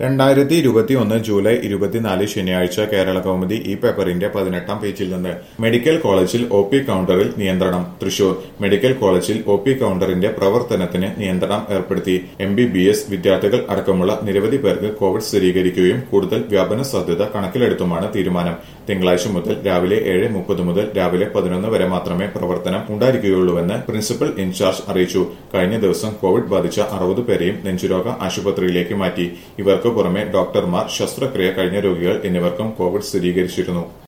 രണ്ടായിരത്തി ഇരുപത്തിയൊന്ന് ജൂലൈ ഇരുപത്തിനാല് ശനിയാഴ്ച കേരള കൗമുദി ഈ പേപ്പറിന്റെ പതിനെട്ടാം പേജിൽ നിന്ന് മെഡിക്കൽ കോളേജിൽ ഒ പി കൌണ്ടറിൽ നിയന്ത്രണം തൃശൂർ മെഡിക്കൽ കോളേജിൽ ഒ പി കൌണ്ടറിന്റെ പ്രവർത്തനത്തിന് നിയന്ത്രണം ഏർപ്പെടുത്തി എം ബി ബി എസ് വിദ്യാർത്ഥികൾ അടക്കമുള്ള നിരവധി പേർക്ക് കോവിഡ് സ്ഥിരീകരിക്കുകയും കൂടുതൽ വ്യാപന സാധ്യത കണക്കിലെടുത്തുമാണ് തീരുമാനം തിങ്കളാഴ്ച മുതൽ രാവിലെ ഏഴ് മുപ്പത് മുതൽ രാവിലെ പതിനൊന്ന് വരെ മാത്രമേ പ്രവർത്തനം ഉണ്ടായിരിക്കുകയുള്ളൂവെന്ന് പ്രിൻസിപ്പൽ ഇൻചാർജ് അറിയിച്ചു കഴിഞ്ഞ ദിവസം കോവിഡ് ബാധിച്ച അറുപത് പേരെയും നെഞ്ചുരോഗ ആശുപത്രിയിലേക്ക് മാറ്റി ഇവർക്ക് പുറമെ ഡോക്ടർമാർ ശസ്ത്രക്രിയ കഴിഞ്ഞ രോഗികൾ എന്നിവർക്കും കോവിഡ് സ്ഥിരീകരിച്ചിരുന്നു